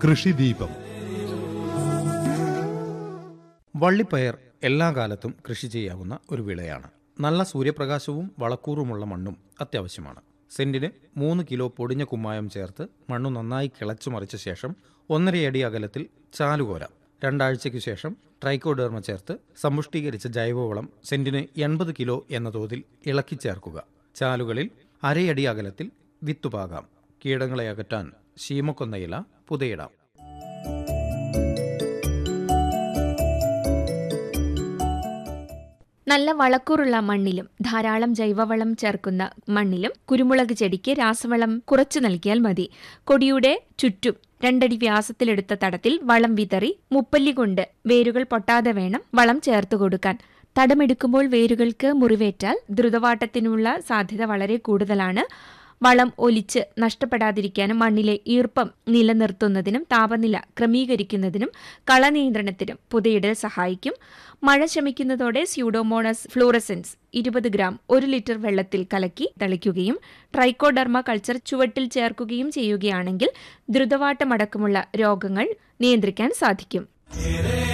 കൃഷിദീപം വള്ളിപ്പയർ എല്ലാ കാലത്തും കൃഷി ചെയ്യാവുന്ന ഒരു വിളയാണ് നല്ല സൂര്യപ്രകാശവും വളക്കൂറുമുള്ള മണ്ണും അത്യാവശ്യമാണ് സെന്റിന് മൂന്ന് കിലോ പൊടിഞ്ഞ കുമ്മായം ചേർത്ത് മണ്ണു നന്നായി കിളച്ചു മറിച്ച ശേഷം ഒന്നരയടി അകലത്തിൽ ചാലുകോരാം രണ്ടാഴ്ചയ്ക്ക് ശേഷം ട്രൈക്കോഡേർമ ചേർത്ത് സമ്പുഷ്ടീകരിച്ച ജൈവവളം സെന്റിന് എൺപത് കിലോ എന്ന തോതിൽ ഇളക്കി ചേർക്കുക ചാലുകളിൽ അരയടി അകലത്തിൽ വിത്തുപാകാം കീടങ്ങളെ അകറ്റാൻ ശീമക്കൊന്ന ഇല പുതയിടാം നല്ല വളക്കൂറുള്ള മണ്ണിലും ധാരാളം ജൈവവളം ചേർക്കുന്ന മണ്ണിലും കുരുമുളക് ചെടിക്ക് രാസവളം കുറച്ചു നൽകിയാൽ മതി കൊടിയുടെ ചുറ്റും രണ്ടടി വ്യാസത്തിലെടുത്ത തടത്തിൽ വളം വിതറി മുപ്പല്ലി കൊണ്ട് വേരുകൾ പൊട്ടാതെ വേണം വളം ചേർത്ത് കൊടുക്കാൻ തടമെടുക്കുമ്പോൾ വേരുകൾക്ക് മുറിവേറ്റാൽ ദ്രുതവാട്ടത്തിനുള്ള സാധ്യത വളരെ കൂടുതലാണ് വളം ഒലിച്ച് നഷ്ടപ്പെടാതിരിക്കാനും മണ്ണിലെ ഈർപ്പം നിലനിർത്തുന്നതിനും താപനില ക്രമീകരിക്കുന്നതിനും കളനിയന്ത്രണത്തിനും പുതയിടൽ സഹായിക്കും മഴ ശമിക്കുന്നതോടെ സ്യൂഡോമോണസ് ഫ്ലൂറസെൻസ് ഇരുപത് ഗ്രാം ഒരു ലിറ്റർ വെള്ളത്തിൽ കലക്കി തളിക്കുകയും ട്രൈക്കോഡർമ കൾച്ചർ ചുവട്ടിൽ ചേർക്കുകയും ചെയ്യുകയാണെങ്കിൽ ദ്രുതവാട്ടമടക്കമുള്ള രോഗങ്ങൾ നിയന്ത്രിക്കാൻ സാധിക്കും